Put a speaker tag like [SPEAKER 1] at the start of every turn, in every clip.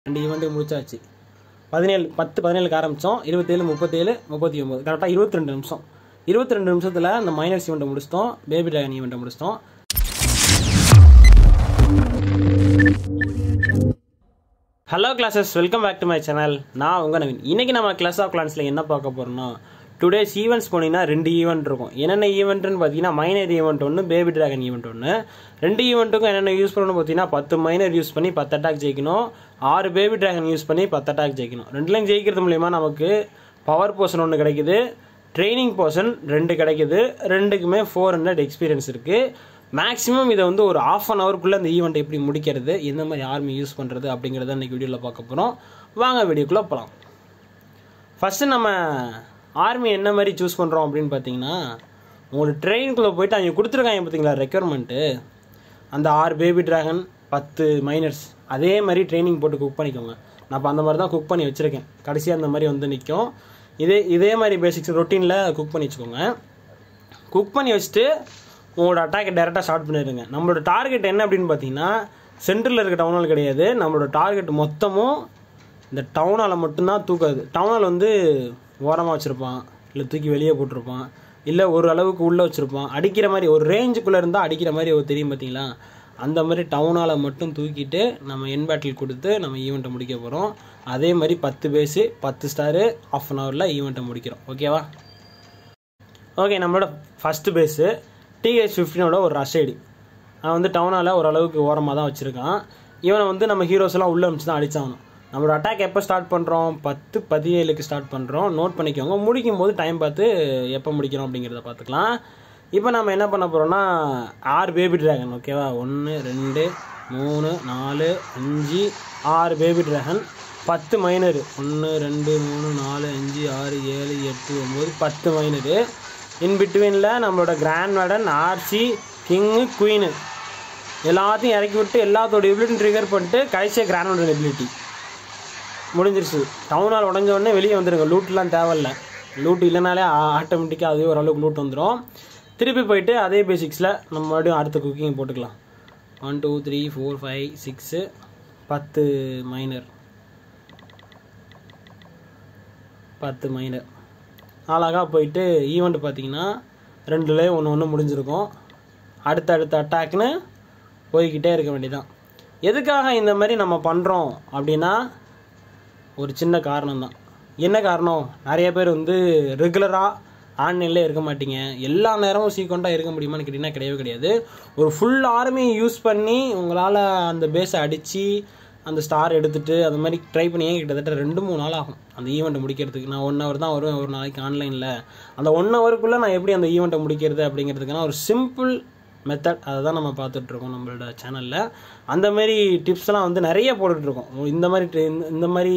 [SPEAKER 1] ரெண்டு ஈவெண்ட்டு முடிச்சாச்சு பதினேழு பத்து பதினேழுக்கு ஆரம்பித்தோம் இருபத்தேழு முப்பத்தேழு முப்பத்தி ஒம்பது கரெக்டாக இருபத்தி ரெண்டு நிமிஷம் இருபத்தி ரெண்டு நிமிஷத்தில் அந்த மைனர்ஸ் ஈவெண்ட்டை முடிச்சிட்டோம் பேபி ட்ராகன் ஈவெண்ட்டை முடிச்சிட்டோம் hello clashers welcome back to my channel நான் உங்கள் நவீன் இன்றைக்கி நம்ம கிளாஸ் ஆஃப் கிளான்ஸில் என்ன பார்க்க போகிறோம்னா டுடேஸ் ஈவெண்ட்ஸ் போனீங்கன்னா ரெண்டு ஈவெண்ட் இருக்கும் என்னென்ன ஈவெண்ட்னு பார்த்தீங்கன்னா மைனர் ஈவெண்ட் ஒன்று பேபி ட்ராகன் ஈவெண்ட் ஒன்று ரெண்டு ஈவெண்ட்டுக்கும் என்னென்ன யூஸ் பண்ணணும் பார்த்தீங்கன்னா பத்து மைனர் யூஸ் பண்ணி பத்து அட்டாக் ஜெயிக்கணும் ஆறு பேபி ட்ராகன் யூஸ் பண்ணி பத்து அட்டாக் ஜெயிக்கணும் ரெண்டுலையும் ஜெயிக்கிறது மூலிமா நமக்கு பவர் போர்ஷன் ஒன்று கிடைக்குது ட்ரைனிங் போர்ஷன் ரெண்டு கிடைக்குது ரெண்டுக்குமே ஃபோர் ஹண்ட்ரட் எக்ஸ்பீரியன்ஸ் இருக்குது மேக்ஸிமம் இதை வந்து ஒரு ஆஃப் அன் ஹவருக்குள்ளே அந்த ஈவெண்ட்டை எப்படி முடிக்கிறது எந்த மாதிரி ஆர்மி யூஸ் பண்ணுறது அப்படிங்கிறத இன்றைக்கி வீடியோவில் பார்க்க போகிறோம் வாங்க வீடியோக்குள்ளே போகலாம் ஃபஸ்ட்டு நம்ம ஆர்மி என்ன மாதிரி சூஸ் பண்ணுறோம் அப்படின்னு பார்த்தீங்கன்னா உங்களுக்கு ட்ரெயின்குள்ளே போயிட்டு அவங்க கொடுத்துருக்காங்க பார்த்தீங்களா ரெக்யர்மெண்ட்டு அந்த ஆறு பேபி ட்ராகன் பத்து மைனர்ஸ் அதே மாதிரி ட்ரைனிங் போட்டு குக் பண்ணிக்கோங்க நான் இப்போ அந்த மாதிரி தான் குக் பண்ணி வச்சுருக்கேன் கடைசியாக அந்த மாதிரி வந்து நிற்கும் இதே இதே மாதிரி பேசிக்ஸ் ரொட்டீனில் குக் பண்ணி வச்சுக்கோங்க குக் பண்ணி வச்சுட்டு உங்களோட அட்டாக்கை டேரெக்டாக ஸ்டார்ட் பண்ணிடுங்க நம்மளோட டார்கெட் என்ன அப்படின்னு பார்த்தீங்கன்னா சென்டரில் இருக்க டவுனால் கிடையாது நம்மளோட டார்கெட் மொத்தமும் இந்த டவுனால் மட்டும்தான் தூக்காது டவுனால் வந்து ஓரமாக வச்சுருப்பான் இல்லை தூக்கி வெளியே போட்டிருப்பான் இல்லை ஒரு அளவுக்கு உள்ளே வச்சுருப்பான் அடிக்கிற மாதிரி ஒரு ரேஞ்சுக்குள்ளே இருந்தால் அடிக்கிற மாதிரி ஒரு தெரியும் பார்த்தீங்களா அந்த மாதிரி டவுனால் மட்டும் தூக்கிட்டு நம்ம என் பேட்டில் கொடுத்து நம்ம ஈவெண்ட்டை முடிக்க போகிறோம் அதே மாதிரி பத்து பேஸு பத்து ஸ்டாரு ஆஃப் அன் ஹவரில் ஈவெண்ட்டை முடிக்கிறோம் ஓகேவா ஓகே நம்மளோட ஃபஸ்ட்டு பேஸு டிஹெச் ஃபிஃப்டினோட ஒரு ரஷைடு அவன் வந்து டவுனால் ஓரளவுக்கு ஓரமாக தான் வச்சுருக்கான் இவனை வந்து நம்ம ஹீரோஸ் எல்லாம் உள்ளே அனுப்பிச்சு தான் அடிச்சாகணும் நம்மளோட அட்டாக் எப்போ ஸ்டார்ட் பண்ணுறோம் பத்து பதினேழுக்கு ஸ்டார்ட் பண்ணுறோம் நோட் பண்ணிக்கோங்க முடிக்கும் போது டைம் பார்த்து எப்போ முடிக்கிறோம் அப்படிங்கிறத பார்த்துக்கலாம் இப்போ நம்ம என்ன பண்ண போகிறோம்னா ஆறு பேபி ட்ராகன் ஓகேவா ஒன்று ரெண்டு மூணு நாலு அஞ்சு ஆறு பேபி ட்ராகன் பத்து மைனரு ஒன்று ரெண்டு மூணு நாலு அஞ்சு ஆறு ஏழு எட்டு ஒம்பது பத்து மைனரு இன் பிட்வீனில் நம்மளோட கிராண்ட் மேடன் ஆர்சி கிங்கு குயினு எல்லாத்தையும் இறக்கி விட்டு எல்லாத்தோட எபிலிட்டி ட்ரிகர் பண்ணிட்டு கடைசியாக கிராண்ட் மேடன் எபிலிட்டி முடிஞ்சிருச்சு டவுனால் உடஞ்ச உடனே வெளியே வந்துடுங்க லூட்லாம் தேவையில்ல லூட் இல்லைனாலே ஆட்டோமேட்டிக்காக அதுவே ஓரளவுக்கு லூட் வந்துடும் திருப்பி போயிட்டு அதே பேசிக்ஸில் நம்ம மறுபடியும் அடுத்த குக்கிங் போட்டுக்கலாம் one two three four five six பத்து மைனர் பத்து மைனர் அழகாக போயிட்டு ஈவெண்ட் பார்த்தீங்கன்னா ரெண்டுலேயும் ஒன்று ஒன்று முடிஞ்சிருக்கும் அடுத்த அடுத்த அட்டாக்னு போய்கிட்டே இருக்க வேண்டியதான் எதுக்காக இந்த மாதிரி நம்ம பண்ணுறோம் அப்படின்னா ஒரு சின்ன காரணம் தான் என்ன காரணம் நிறைய பேர் வந்து ரெகுலராக ஆன்லைனில் இருக்க மாட்டீங்க எல்லா நேரமும் சீக்கிரண்டாக இருக்க முடியுமான்னு கேட்டிங்கன்னா கிடையவே கிடையாது ஒரு ஃபுல் ஆர்மி யூஸ் பண்ணி உங்களால் அந்த பேஸை அடித்து அந்த ஸ்டார் எடுத்துகிட்டு அந்த மாதிரி ட்ரை பண்ணி கிட்டத்தட்ட ரெண்டு மூணு நாள் ஆகும் அந்த ஈவெண்ட்டை முடிக்கிறதுக்கு நான் ஒன் ஹவர் தான் வருவேன் ஒரு நாளைக்கு ஆன்லைனில் அந்த ஒன் ஹவருக்குள்ளே நான் எப்படி அந்த ஈவெண்ட்டை முடிக்கிறது அப்படிங்கிறதுக்கான ஒரு சிம்பிள் மெத்தட் அதை தான் நம்ம பார்த்துட்ருக்கோம் நம்மளோட சேனலில் அந்த மாதிரி டிப்ஸ்லாம் வந்து நிறைய போட்டுட்ருக்கோம் இந்த மாதிரி ட்ரெ- இந்த- இந்த மாதிரி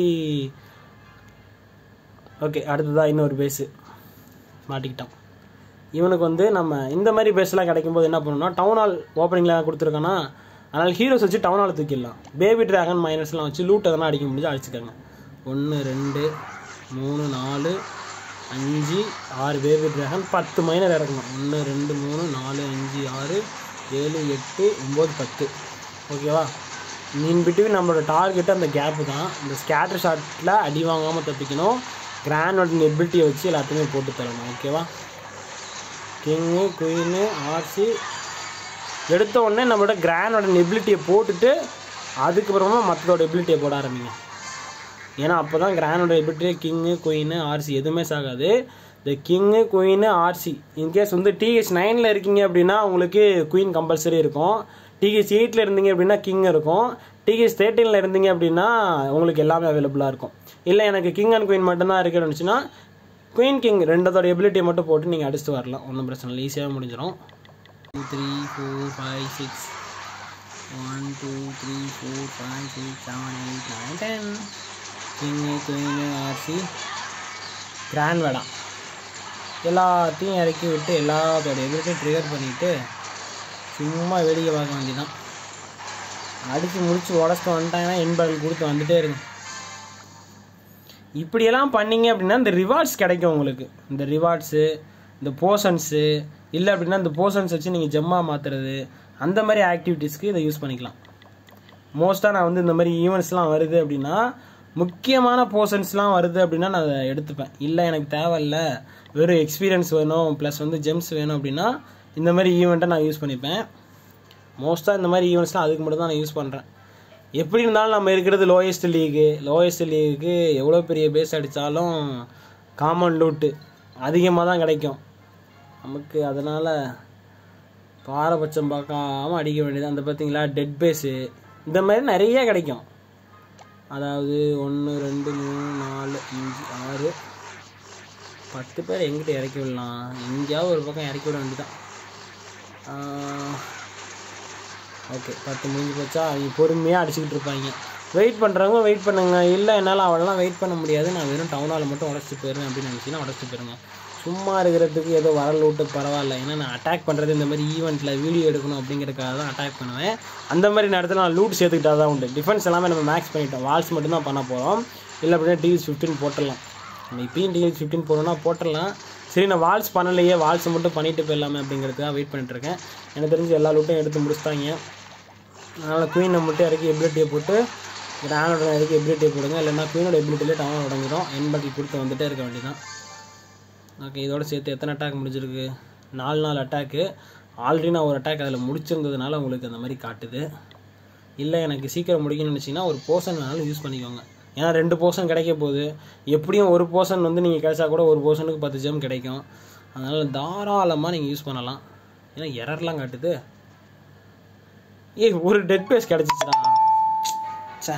[SPEAKER 1] ஓகே அடுத்ததாக இன்னொரு பேஸு மாட்டிக்கிட்டான் இவனுக்கு வந்து நம்ம இந்த மாதிரி பேஸ்லாம் கிடைக்கும்போது என்ன பண்ணணும்னா டவுன் ஹால் ஓப்பனிங்கில் கொடுத்துருக்கானா அதனால் ஹீரோஸ் வச்சு டவுன் ஹால் தூக்கிடலாம் பேபி ட்ராகன் மைனஸ்லாம் வச்சு லூட் எதனா அடிக்க முடிஞ்சு அடிச்சுக்கோங்க ஒன்று ரெண்டு மூணு நாலு அஞ்சு ஆறு பேபி ட்ராகன் பத்து மைனர் இறக்கணும் ஒன்று ரெண்டு மூணு நாலு அஞ்சு ஆறு ஏழு எட்டு ஒம்பது பத்து ஓகேவா மீன் பிட்வீன் நம்மளோட டார்கெட்டு அந்த கேப்பு தான் இந்த ஸ்கேட்டர் ஷாட்டில் அடி வாங்காமல் தப்பிக்கணும் கிராண்டோட எபிலிட்டியை வச்சு எல்லாத்தையுமே போட்டு தரணும் ஓகேவா கிங்கு குயினு ஆர்சி எடுத்த உடனே நம்மளோட கிராண்டோட எபிலிட்டியை போட்டுட்டு அதுக்கப்புறமா மற்றதோட எபிலிட்டியை போட ஆரம்பிங்க ஏன்னா அப்போ தான் கிராண்டோட எபிலிட்டி கிங்கு குயினு ஆர்சி எதுவுமே சாகாது இந்த கிங்கு குயினு ஆர்சி இன்கேஸ் வந்து டிஹெச் நைனில் இருக்கீங்க அப்படின்னா உங்களுக்கு குயின் கம்பல்சரி இருக்கும் டிஹெச் எயிட்டில் இருந்தீங்க அப்படின்னா கிங் இருக்கும் டிஹெச் தேர்ட்டீனில் இருந்தீங்க அப்படின்னா உங்களுக்கு எல்லாமே அவைலபிளாக இருக்கும் இல்லை எனக்கு கிங் அண்ட் குயின் மட்டும்தான் இருக்குன்னு இருந்துச்சுன்னா குயின் கிங் ரெண்டதோட எபிலிட்டியை மட்டும் போட்டு நீங்கள் அடிச்சுட்டு வரலாம் ஒன்றும் பிரச்சனை இல்லை ஈஸியாக முடிஞ்சிடும் two three four five six one two three four five six seven eight nine ten king queen RC grand வேடாம் எல்லாத்தையும் இறக்கி விட்டு எல்லாத்தோட எபிலிட்டியும் ட்ரிகர் பண்ணிவிட்டு சும்மா வேடிக்கை பார்க்க வேண்டியதான் அடித்து முடிச்சு உடச்சிட்டு வந்துட்டாங்கன்னா என்பர்கள் கொடுத்து வந்துட்டே இருக்கும் இப்படியெல்லாம் பண்ணீங்க அப்படின்னா இந்த ரிவார்ட்ஸ் கிடைக்கும் உங்களுக்கு இந்த ரிவார்ட்ஸு இந்த போர்ஷன்ஸு இல்லை அப்படின்னா இந்த போர்ஷன்ஸ் வச்சு நீங்கள் ஜெம்மா மாற்றுறது அந்த மாதிரி ஆக்டிவிட்டீஸ்க்கு இதை யூஸ் பண்ணிக்கலாம் மோஸ்ட்டாக நான் வந்து இந்த மாதிரி ஈவெண்ட்ஸ்லாம் வருது அப்படின்னா முக்கியமான போர்ஷன்ஸ்லாம் வருது அப்படின்னா நான் அதை எடுத்துப்பேன் இல்லை எனக்கு தேவையில்ல வெறும் எக்ஸ்பீரியன்ஸ் வேணும் ப்ளஸ் வந்து ஜெம்ஸ் வேணும் அப்படின்னா இந்த மாதிரி ஈவெண்ட்டை நான் யூஸ் பண்ணிப்பேன் மோஸ்ட்டாக இந்த மாதிரி ஈவெண்ட்ஸ்லாம் அதுக்கு மட்டும் தான் நான் யூஸ் பண்ணுறேன் எப்படி இருந்தாலும் நம்ம இருக்கிறது லோயஸ்ட் லீகு லோயஸ்ட் லீகுக்கு எவ்வளோ பெரிய பேஸ் அடித்தாலும் காமன் லூட்டு அதிகமாக தான் கிடைக்கும் நமக்கு அதனால் பாரபட்சம் பார்க்காம அடிக்க வேண்டியது அந்த பார்த்தீங்களா டெட் பேஸு இந்த மாதிரி நிறைய கிடைக்கும் அதாவது ஒன்று ரெண்டு மூணு நாலு அஞ்சு ஆறு பத்து பேர் எங்கிட்ட இறக்கி விடலாம் எங்கேயாவது ஒரு பக்கம் இறக்கி விட வேண்டியதான் ஓகே பத்து முடிஞ்சு போச்சா அவங்க பொறுமையாக அடிச்சுக்கிட்டு இருப்பாங்க வெயிட் பண்ணுறவங்க வெயிட் பண்ணுங்க இல்லை என்னால் அவளெல்லாம் வெயிட் பண்ண முடியாது நான் வெறும் டவுனால் மட்டும் உடச்சிட்டு போயிடுவேன் அப்படின்னு நினச்சிங்கன்னா உடச்சிட்டு போயிருங்க சும்மா இருக்கிறதுக்கு ஏதோ வரல் விட்டு பரவாயில்ல ஏன்னா நான் அட்டாக் பண்ணுறது இந்த மாதிரி ஈவெண்ட்டில் வீடியோ எடுக்கணும் அப்படிங்கிறதுக்காக தான் அட்டாக் பண்ணுவேன் அந்த மாதிரி நேரத்தில் நான் லூட் சேர்த்துக்கிட்டா தான் உண்டு டிஃபென்ஸ் எல்லாமே நம்ம மேக்ஸ் பண்ணிட்டோம் வால்ஸ் மட்டும் தான் பண்ண போகிறோம் இல்லை அப்படின்னா டிவிஸ் ஃபிஃப்டின் போட்டுடலாம் நம்ம இப்பயும் டிவிஸ் ஃபிஃப்டின் போடணும்னா போட்டுடலாம் சரி நான் வால்ஸ் பண்ணலையே வால்ஸ் மட்டும் பண்ணிட்டு போயிடலாமே அப்படிங்கிறதுக்காக வெயிட் பண்ணிட்டு இருக்கேன் எனக்கு தெரிஞ்சு எல்லா லூட்டும் எடுத்து முடிச்சிட்டாங்க அதனால் குயினை மட்டும் இறக்கி எபிலிட்டியை போட்டு கிரானோட இறக்கி எபிலிட்டியை போடுங்க இல்லைன்னா குயினோட எபிலிட்டிலே டவுன் உடஞ்சிரும் என் பட்டில் கொடுத்து வந்துட்டே இருக்க வேண்டியதான் ஓகே இதோட சேர்த்து எத்தனை அட்டாக் முடிஞ்சிருக்கு நாலு நாலு அட்டாக்கு ஆல்ரெடி நான் ஒரு அட்டாக் அதில் முடிச்சிருந்ததுனால உங்களுக்கு அந்த மாதிரி காட்டுது இல்லை எனக்கு சீக்கிரம் முடிக்கணும்னு நினச்சிங்கன்னா ஒரு போர்ஷன் வேணாலும் யூஸ் பண்ணிக்கோங்க ஏன்னா ரெண்டு போர்ஷன் கிடைக்க போகுது எப்படியும் ஒரு போர்ஷன் வந்து நீங்கள் கிடைச்சா கூட ஒரு போர்ஷனுக்கு பத்து ஜெம் கிடைக்கும் அதனால் தாராளமாக நீங்கள் யூஸ் பண்ணலாம் ஏன்னா எரர்லாம் காட்டுது ஏய் ஒரு டெட் பேஸ் கிடச்சிச்சுடா சே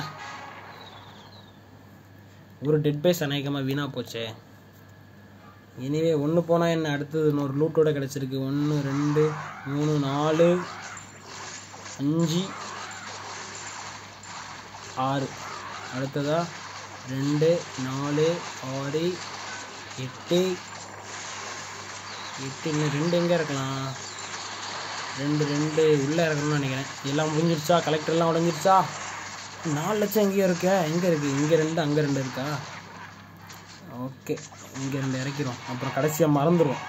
[SPEAKER 1] ஒரு டெட் பேஸ் அநேகமாக வீணாக போச்சே எனிவே ஒன்று போனால் என்ன அடுத்தது இன்னொரு லூட்டோட கிடச்சிருக்கு ஒன்று ரெண்டு மூணு நாலு அஞ்சு ஆறு அடுத்ததா ரெண்டு நாலு ஆறு எட்டு எட்டு இன்னும் ரெண்டு எங்கே இருக்கலாம் ரெண்டு ரெண்டு உள்ளே இருக்கணும்னு நினைக்கிறேன் எல்லாம் முடிஞ்சிருச்சா கலெக்டர்லாம் உடஞ்சிருச்சா நாலு லட்சம் எங்கேயோ இருக்க எங்கே இருக்குது இங்கே ரெண்டு அங்கே ரெண்டு இருக்கா ஓகே இங்கே ரெண்டு இறக்கிறோம் அப்புறம் கடைசியாக மறந்துடுவோம்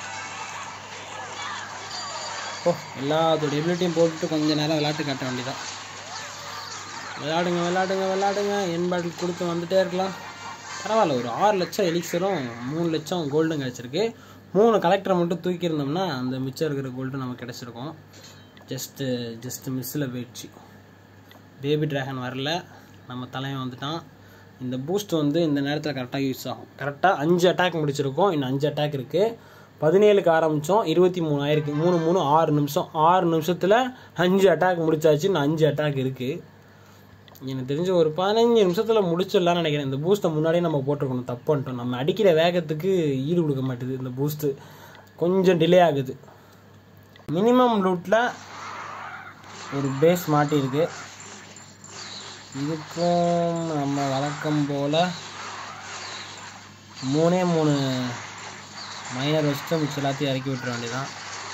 [SPEAKER 1] ஓ எல்லாத்தோட எபிலிட்டியும் போட்டுட்டு கொஞ்ச நேரம் விளையாட்டு காட்ட வேண்டியதான் விளையாடுங்க விளையாடுங்க விளையாடுங்க என் பாட்டில் கொடுத்து வந்துட்டே இருக்கலாம் பரவாயில்ல ஒரு ஆறு லட்சம் எலிக்ஸரும் மூணு லட்சம் கோல்டும் கிடச்சிருக்கு மூணு கலெக்டரை மட்டும் தூக்கியிருந்தோம்னா அந்த மிச்சம் இருக்கிற கோல்டு நமக்கு கிடச்சிருக்கும் ஜஸ்ட்டு ஜஸ்ட்டு மிஸ்ஸில் போயிடுச்சு பேபி டிராகன் வரல நம்ம தலைவன் வந்துட்டான் இந்த பூஸ்ட் வந்து இந்த நேரத்தில் கரெக்டாக யூஸ் ஆகும் கரெக்டாக அஞ்சு அட்டாக் முடிச்சிருக்கோம் இன்னும் அஞ்சு அட்டாக் இருக்குது பதினேழுக்கு ஆரம்பித்தோம் இருபத்தி மூணு ஆயிருக்கு மூணு மூணு ஆறு நிமிஷம் ஆறு நிமிஷத்தில் அஞ்சு அட்டாக் முடிச்சாச்சு இன்னும் அஞ்சு அட்டாக் இருக்குது எனக்கு தெரிஞ்ச ஒரு பதினஞ்சு நிமிஷத்தில் முடிச்சிடலாம்னு நினைக்கிறேன் இந்த பூஸ்ட்டை முன்னாடியே நம்ம போட்டிருக்கணும் தப்பு பண்ணிட்டோம் நம்ம அடிக்கிற வேகத்துக்கு ஈடு கொடுக்க மாட்டேது இந்த பூஸ்ட்டு கொஞ்சம் டிலே ஆகுது மினிமம் லூட்டில் ஒரு பேஸ் மாட்டியிருக்கு இதுக்கும் நம்ம வழக்கம் போல் மூணே மூணு மைனர் வச்சுட்டு மிச்சம் எல்லாத்தையும் இறக்கி விட்டுற வேண்டியதான்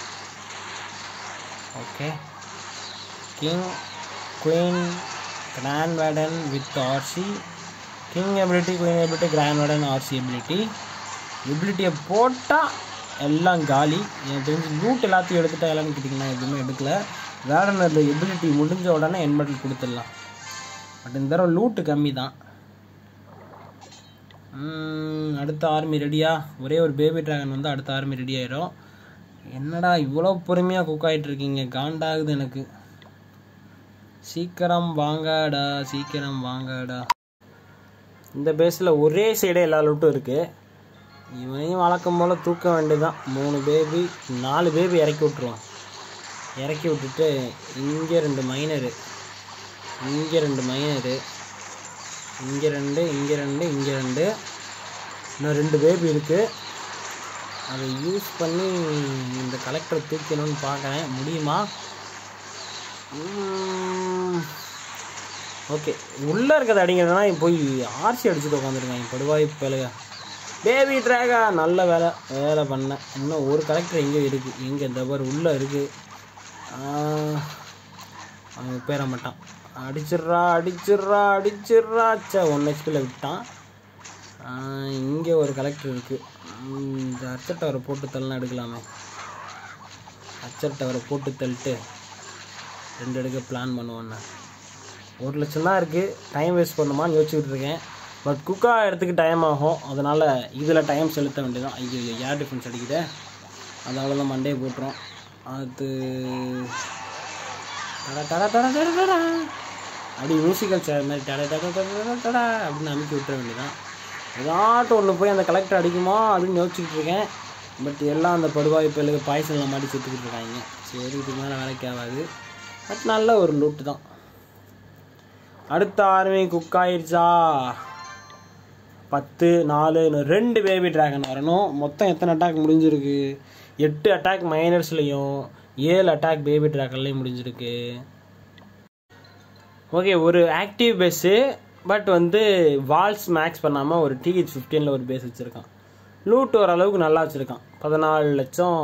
[SPEAKER 1] okay king queen grand warden with RC king ability queen ability grand warden RC ability எபிலிட்டியை போட்டால் எல்லாம் காலி எனக்கு தெரிஞ்சு லூட் எல்லாத்தையும் எடுத்துட்டா எல்லாம்னு கேட்டிங்கன்னா எதுவுமே எடுக்கல வேடனோட எபிலிட்டி முடிஞ்ச உடனே என் மெடல் கொடுத்துடலாம் பட் இந்த தடவை லூட்டு கம்மி தான் ம், அடுத்த ஆர்மி ரெடியா ஒரே ஒரு பேபி டிராகன் வந்து அடுத்த ஆர்மி ரெடி ஆயிடும் என்னடா இவ்வளோ பொறுமையாக குக் ஆகிட்டு இருக்கீங்க காண்டாகுது எனக்கு சீக்கிரம் வாங்கடா சீக்கிரம் வாங்கடா இந்த பேஸில் ஒரே சைடே எல்லா லூட்டும் இருக்குது இவனையும் வழக்கம் போல் தூக்க வேண்டியதுதான் மூணு பேபி நாலு பேபி இறக்கி விட்ருவோம் இறக்கி விட்டுட்டு இங்கே ரெண்டு மைனரு இங்கே ரெண்டு மைனரு இங்கே ரெண்டு இங்கே ரெண்டு இங்கே ரெண்டு இன்னும் ரெண்டு பேபி இருக்குது அதை யூஸ் பண்ணி இந்த கலெக்டரை தூக்கணும்னு பார்க்குறேன் முடியுமா ஓகே உள்ளே இருக்கிறத அடிங்கிறதுனா போய் ஆர்சி அடிச்சுட்டு உட்காந்துருக்காங்க படுவாய் பேலைய பேபி ட்ராகா நல்ல வேலை வேலை பண்ணேன் இன்னும் ஒரு கலெக்டர் எங்கே இருக்குது எங்கே இந்த பார் உள்ளே இருக்குது அவன் பேர மாட்டான் அடிச்சிட்றா அடிச்சிட்றா அடிச்சிட்றா சே ஒன் ஹெச்பியில் விட்டான் இங்கே ஒரு கலெக்டர் இருக்குது இந்த அச்சர் டவரை போட்டு தள்ளலாம் எடுக்கலாமே அச்சர் டவரை போட்டு தள்ளிட்டு ரெண்டு எடுக்க பிளான் பண்ணுவோண்ணே ஒரு லட்சம் தான் இருக்குது டைம் வேஸ்ட் பண்ணுமான்னு யோசிச்சுட்டு இருக்கேன் பட் குக்கா இடத்துக்கு டைம் ஆகும் அதனால் இதில் டைம் செலுத்த வேண்டியதான் ஐயோ ஏர் டிஃபரன்ஸ் அடிக்குதே அதனால தான் மண்டே போட்டுரும் அது டடா டடா டடா டடா டடா அப்படி மியூசிக்கல் சேர் மாதிரி டடா டடா டடா டடா டடா அப்படின்னு அமைக்கி விட்டுற வேண்டியதான் ஏதாட்டும் ஒன்று போய் அந்த கலெக்டர் அடிக்குமா அப்படின்னு யோசிச்சுக்கிட்டு இருக்கேன் பட் எல்லாம் அந்த படுவாய் பிள்ளைக்கு பாய்சனில் மாட்டி சுற்றிக்கிட்டு இருக்காங்க சரி இதுக்கு மேலே வேலைக்கு ஆகாது பட் நல்ல ஒரு லூட்டு தான் அடுத்த ஆர்மி குக் ஆயிடுச்சா பத்து நாலு இன்னும் ரெண்டு பேபி டிராகன் வரணும் மொத்தம் எத்தனை அட்டாக் முடிஞ்சிருக்கு எட்டு அட்டாக் மைனர்ஸ்லேயும் ஏழு அட்டாக் பேபி டிராகன்லேயும் முடிஞ்சிருக்கு ஓகே ஒரு ஆக்டிவ் பேஸு பட் வந்து வால்ஸ் மேக்ஸ் பண்ணாமல் ஒரு டிஹெச் ஃபிஃப்டீனில் ஒரு பேஸ் வச்சுருக்கான் லூட் ஓரளவுக்கு நல்லா வச்சுருக்கான் பதினாலு லட்சம்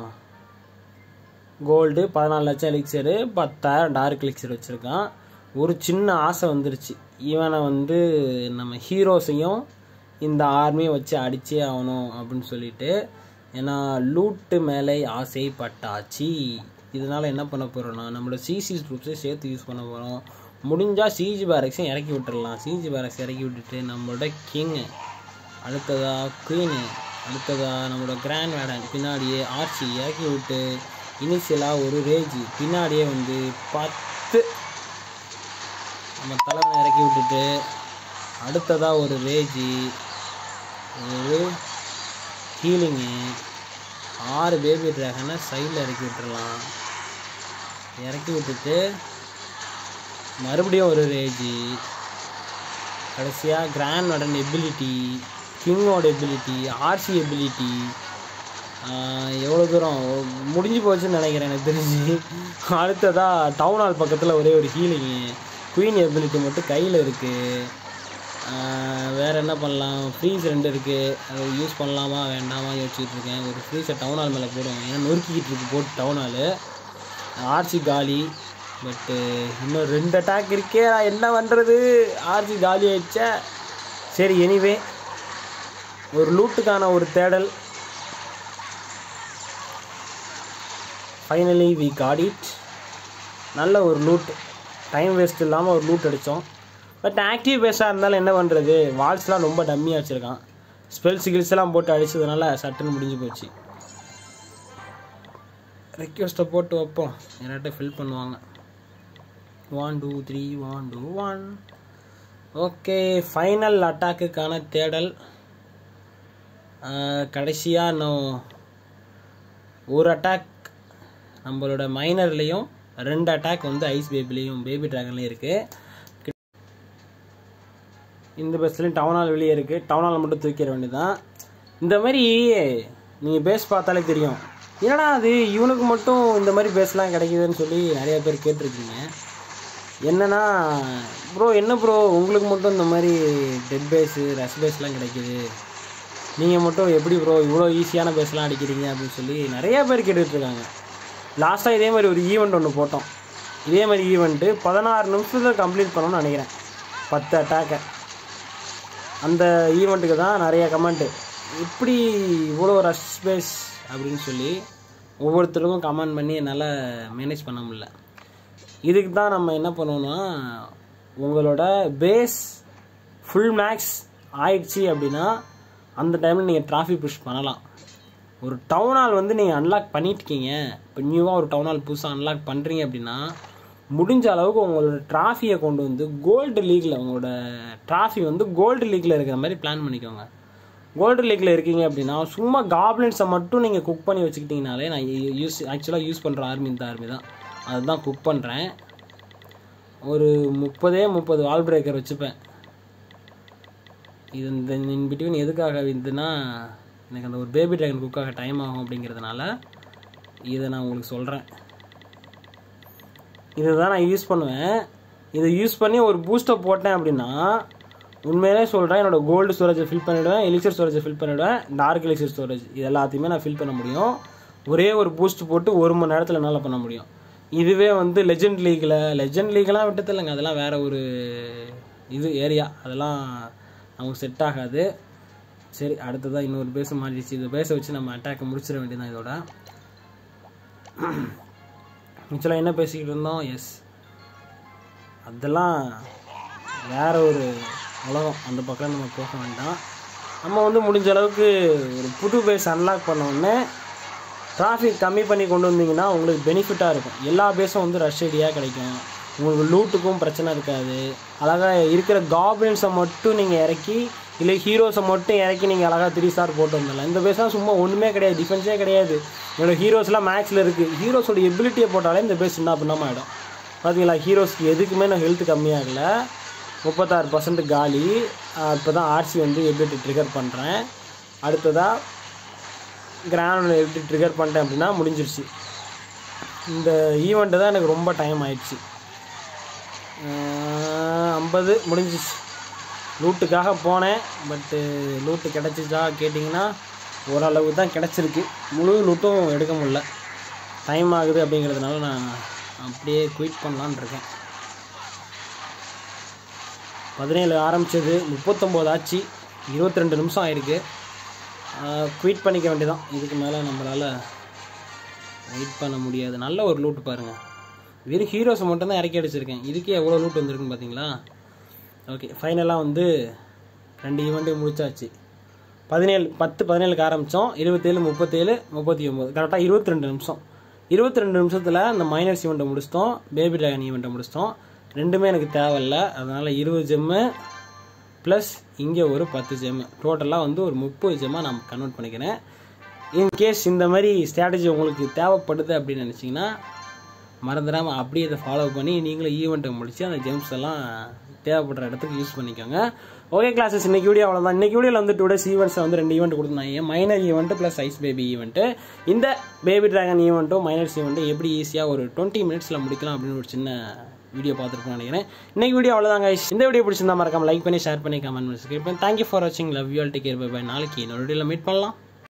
[SPEAKER 1] கோல்டு பதினாலு லட்சம் எலிக்சரு பத்தாயிரம் டார்க் எலிக்சர் வச்சுருக்கான் ஒரு சின்ன ஆசை வந்துருச்சு இவனை வந்து நம்ம ஹீரோஸையும் இந்த ஆர்மியை வச்சு அடிச்சே ஆகணும் அப்படின்னு சொல்லிட்டு ஏன்னா லூட்டு மேலே ஆசைப்பட்டாச்சு இதனால் என்ன பண்ண போகிறோம்னா நம்மளோட சிசி ட்ரூப்ஸை சேர்த்து யூஸ் பண்ண போகிறோம் முடிஞ்சால் சிஜி பேரக்ஸையும் இறக்கி விட்டுறலாம் சிஜி பேரக்ஸ் இறக்கி விட்டுட்டு நம்மளோட கிங்கு அடுத்ததா குயினு அடுத்ததா நம்மளோட கிராண்ட் வேடன் பின்னாடியே ஆர்ச்சி இறக்கி விட்டு இனிஷியலாக ஒரு ரேஜ் பின்னாடியே வந்து பத்து நம்ம தலைவனை இறக்கி விட்டுட்டு அடுத்ததாக ஒரு ரேஜி ஒரு ஹீலிங்கு ஆறு பேபி ட்ராகனை சைடில் இறக்கி விட்டுறலாம் இறக்கி விட்டுட்டு மறுபடியும் ஒரு ரேஜி கடைசியாக கிராண்ட் வடன் எபிலிட்டி கிங்கோட எபிலிட்டி ஆர்சி எபிலிட்டி எவ்வளோ தூரம் முடிஞ்சு போச்சுன்னு நினைக்கிறேன் எனக்கு தெரிஞ்சு அடுத்ததாக டவுன் ஹால் பக்கத்தில் ஒரே ஒரு ஹீலிங்கு குயின் எபிலிட்டி மட்டும் கையில் இருக்குது வேறு என்ன பண்ணலாம் ஃப்ரீஸ் ரெண்டு இருக்குது அதை யூஸ் பண்ணலாமா வேண்டாமா யோசிச்சுட்டு இருக்கேன் ஒரு ஃப்ரீஸை டவுன் ஹால் மேலே போடுவோம் ஏன்னா நொறுக்கிக்கிட்டு இருக்கு போட்டு டவுன் ஹாலு ஆர்சி காலி பட்டு இன்னும் ரெண்டு அட்டாக் இருக்கே நான் என்ன பண்ணுறது ஆர்சி காலி ஆயிடுச்சே சரி எனிவே ஒரு லூட்டுக்கான ஒரு தேடல் ஃபைனலி வி காட் இட் நல்ல ஒரு லூட் டைம் வேஸ்ட் இல்லாமல் ஒரு லூட் அடித்தோம் பட் ஆக்டிவ் பேஸாக இருந்தாலும் என்ன பண்ணுறது வால்ஸ்லாம் ரொம்ப டம்மியாக வச்சுருக்கான் ஸ்பெல் ஸ்கில்ஸ் எல்லாம் போட்டு அடித்ததுனால சட்டுன்னு முடிஞ்சு போச்சு ரெக்வஸ்ட்டை போட்டு வைப்போம் யார்கிட்ட ஃபில் பண்ணுவாங்க one two three one two one okay final அட்டாக்குக்கான தேடல் கடைசியாக இன்னும் ஒரு அட்டாக் நம்மளோட மைனர்லேயும் ரெண்டு அட்டாக் வந்து ஐஸ் பேபிலையும் பேபி ட்ராகன்லேயும் இருக்குது இந்த பஸ்லேயும் டவுன் ஹால் வெளியே இருக்குது டவுன் ஹால் மட்டும் தூக்கிட வேண்டியதான் இந்த மாதிரி நீங்கள் பேஸ் பார்த்தாலே தெரியும் என்னடா அது இவனுக்கு மட்டும் இந்த மாதிரி பேஸ்லாம் கிடைக்குதுன்னு சொல்லி நிறைய பேர் கேட்டிருக்கீங்க என்னன்னா ப்ரோ என்ன ப்ரோ உங்களுக்கு மட்டும் இந்த மாதிரி டெட் பேஸு ரஷ் பேஸ்லாம் கிடைக்குது நீங்கள் மட்டும் எப்படி ப்ரோ இவ்வளோ ஈஸியான பேஸ்லாம் அடிக்கிறீங்க அப்படின்னு சொல்லி நிறைய பேர் கேட்டுட்ருக்காங்க லாஸ்ட்டாக இதே மாதிரி ஒரு ஈவெண்ட் ஒன்று போட்டோம் இதே மாதிரி ஈவெண்ட்டு பதினாறு நிமிஷத்தில் கம்ப்ளீட் பண்ணணும்னு நினைக்கிறேன் பத்து அட்டாக்கை அந்த ஈவெண்ட்டுக்கு தான் நிறைய கமெண்ட்டு எப்படி இவ்வளோ ரஷ் பேஸ் அப்படின்னு சொல்லி ஒவ்வொருத்தருக்கும் கமெண்ட் பண்ணி என்னால் மேனேஜ் பண்ண முடியல இதுக்கு தான் நம்ம என்ன பண்ணுவோம்னா உங்களோட பேஸ் ஃபுல் மேக்ஸ் ஆயிடுச்சு அப்படின்னா அந்த டைமில் நீங்கள் டிராஃபி புஷ் பண்ணலாம் ஒரு டவுன் ஹால் வந்து நீங்கள் அன்லாக் பண்ணிட்டுருக்கீங்க இப்போ நியூவாக ஒரு டவுன் ஹால் புதுசாக அன்லாக் பண்ணுறீங்க அப்படின்னா முடிஞ்ச அளவுக்கு உங்களோட ட்ராஃபியை கொண்டு வந்து கோல்டு லீக்கில் உங்களோட ட்ராஃபி வந்து கோல்டு லீக்கில் இருக்கிற மாதிரி பிளான் பண்ணிக்கோங்க கோல்டு லீக்கில் இருக்கீங்க அப்படின்னா சும்மா காப்ளின்ஸை மட்டும் நீங்கள் குக் பண்ணி வச்சுக்கிட்டிங்கனாலே நான் யூஸ் ஆக்சுவலாக யூஸ் பண்ணுற ஆர்மி இந்த ஆர்மி தான் அதுதான் குக் பண்ணுறேன் ஒரு முப்பதே முப்பது வால் பிரேக்கர் வச்சுப்பேன் இது இந்த இன் பிட்வீன் எதுக்காக இதுனா எனக்கு அந்த ஒரு பேபி ட்ராகன் குக்காக டைம் ஆகும் அப்படிங்கிறதுனால இதை நான் உங்களுக்கு சொல்கிறேன் இதை தான் நான் யூஸ் பண்ணுவேன் இதை யூஸ் பண்ணி ஒரு பூஸ்டர் போட்டேன் அப்படின்னா உண்மையிலே சொல்கிறேன் என்னோட கோல்டு ஸ்டோரேஜை ஃபில் பண்ணிவிடுவேன் எலிக்சர் ஸ்டோரேஜை ஃபில் பண்ணிவிடுவேன் டார்க் எலிக்சர் ஸ்டோரேஜ் இது எல்லாத்தையுமே நான் ஃபில் பண்ண முடியும் ஒரே ஒரு பூஸ்ட் போட்டு ஒரு மணி நேரத்தில் என்னால் பண்ண முடியும் இதுவே வந்து லெஜெண்ட் லீக்கில் லெஜெண்ட் லீக்கெலாம் விட்டது இல்லைங்க அதெல்லாம் வேறு ஒரு இது ஏரியா அதெல்லாம் நமக்கு செட் ஆகாது சரி அடுத்ததாக இன்னொரு பேச மாறிடுச்சு இந்த பேச வச்சு நம்ம அட்டாக்கை முடிச்சிட வேண்டியதான் இதோட ஆக்சுவலாக என்ன பேசிக்கிட்டு இருந்தோம் எஸ் அதெல்லாம் வேற ஒரு உலகம் அந்த பக்கம் நம்ம போக வேண்டாம் நம்ம வந்து முடிஞ்ச அளவுக்கு ஒரு புது பேஸ் அன்லாக் பண்ண உடனே டிராஃபிக் கம்மி பண்ணி கொண்டு வந்தீங்கன்னா உங்களுக்கு பெனிஃபிட்டாக இருக்கும் எல்லா பேஸும் வந்து ரஷ் ஐடியாக கிடைக்கும் உங்களுக்கு லூட்டுக்கும் பிரச்சனை இருக்காது அழகாக இருக்கிற காப்ளின்ஸை மட்டும் நீங்கள் இறக்கி இல்லை ஹீரோஸை மட்டும் இறக்கி நீங்கள் அழகாக த்ரீ ஸ்டார் போட்டு வந்துடலாம் இந்த பேஸ்லாம் சும்மா ஒன்றுமே கிடையாது டிஃபென்ஸே கிடையாது என்னோடய ஹீரோஸ்லாம் மேக்ஸில் இருக்குது ஹீரோஸோட எபிலிட்டியை போட்டாலே இந்த பேஸ் என்ன பண்ணாமல் ஆகிடும் பார்த்தீங்களா ஹீரோஸ்க்கு எதுக்குமே நான் ஹெல்த் கம்மியாகல முப்பத்தாறு பர்சன்ட் காலி இப்போ தான் ஆர்சி வந்து எபிலிட்டி ட்ரிகர் பண்ணுறேன் அடுத்ததாக கிராண்ட் எப்படி ட்ரிகர் பண்ணிட்டேன் அப்படின்னா முடிஞ்சிருச்சு இந்த ஈவெண்ட்டு தான் எனக்கு ரொம்ப டைம் ஆயிடுச்சு ஐம்பது முடிஞ்சிச்சு லூட்டுக்காக போனேன் பட்டு லூட்டு கிடச்சிச்சா கேட்டிங்கன்னா ஓரளவு தான் கிடச்சிருக்கு முழு லூட்டும் எடுக்க முடியல டைம் ஆகுது அப்படிங்கிறதுனால நான் அப்படியே குயிட் பண்ணலான்னு இருக்கேன் பதினேழு ஆரம்பித்தது முப்பத்தொம்போது ஆச்சு இருபத்தி ரெண்டு நிமிஷம் ஆயிருக்கு குயிட் பண்ணிக்க வேண்டியதான் இதுக்கு மேலே நம்மளால் வெயிட் பண்ண முடியாது நல்ல ஒரு லூட் பாருங்கள் வெறும் ஹீரோஸை மட்டும்தான் இறக்கி அடிச்சிருக்கேன் இதுக்கே எவ்வளோ லூட் வந்திருக்குன்னு பார்த்தீங்களா ஓகே ஃபைனலாக வந்து ரெண்டு ஈவெண்ட்டையும் முடிச்சாச்சு பதினேழு பத்து பதினேழுக்கு ஆரம்பித்தோம் இருபத்தேழு முப்பத்தேழு முப்பத்தி ஒம்பது கரெக்டாக இருபத்தி ரெண்டு நிமிஷம் இருபத்தி ரெண்டு நிமிஷத்தில் அந்த மைனர்ஸ் ஈவெண்ட்டை முடிச்சிட்டோம் பேபி ட்ராகன் ஈவெண்ட்டை முடிச்சிட்டோம் ரெண்டுமே எனக்கு தேவையில்ல அதனால் இருபது ஜெம்மு ப்ளஸ் இங்கே ஒரு பத்து ஜெம்மு டோட்டலாக வந்து ஒரு முப்பது ஜெம்மாக நான் கன்வெர்ட் பண்ணிக்கிறேன் இன்கேஸ் இந்த மாதிரி ஸ்ட்ராட்டஜி உங்களுக்கு தேவைப்படுது அப்படின்னு நினச்சிங்கன்னா மறந்துடாமல் அப்படியே இதை ஃபாலோ பண்ணி நீங்களும் ஈவெண்ட்டை முடித்து அந்த ஜெம்ஸ் எல்லாம் தேவைப்படுற இடத்துக்கு யூஸ் பண்ணிக்கோங்க ஓகே கிளாஸஸ் இன்னைக்கு வீடியோ அவ்வளோதான் இன்னைக்கு வீடியோவில் வந்து டூ டேஸ் ஈவெண்ட்ஸை வந்து ரெண்டு ஈவெண்ட் கொடுத்துருந்தாங்க miner event plus ice baby event இந்த பேபி ட்ராகன் ஈவெண்ட்டும் மைனர்ஸ் ஈவெண்ட்டும் எப்படி ஈஸியாக ஒரு டுவெண்ட்டி மினிட்ஸில் முடிக்கலாம் அப்படின்னு ஒரு சின்ன வீடியோ பார்த்துருப்போம் நினைக்கிறேன் இன்னைக்கு வீடியோ அவ்வளோதாங்க இந்த வீடியோ பிடிச்சிருந்தா மறக்காம லைக் பண்ணி ஷேர் பண்ணி கமெண்ட் பண்ணி சப்ஸ்கிரைப் பண்ணி தேங்க்யூ ஃபார் வாட்சிங் love you all take care bye நாளைக்கு இன்னொரு வீடியோவில் மீட் பண்ணலாம்